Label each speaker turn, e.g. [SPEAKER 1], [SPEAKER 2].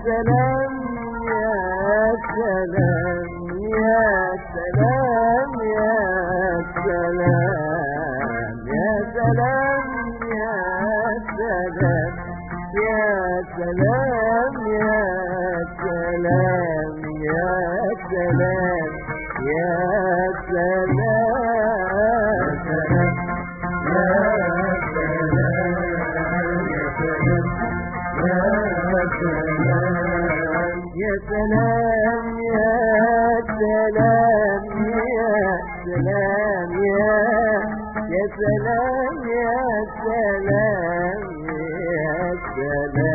[SPEAKER 1] سلام يا سلام يا سلام يا سلام يا سلام يا سلام يا سلام يا سلام يا سلام يا سلام يا سلام يا سلام يا سلام يا يا سلام يا سلام يا سلام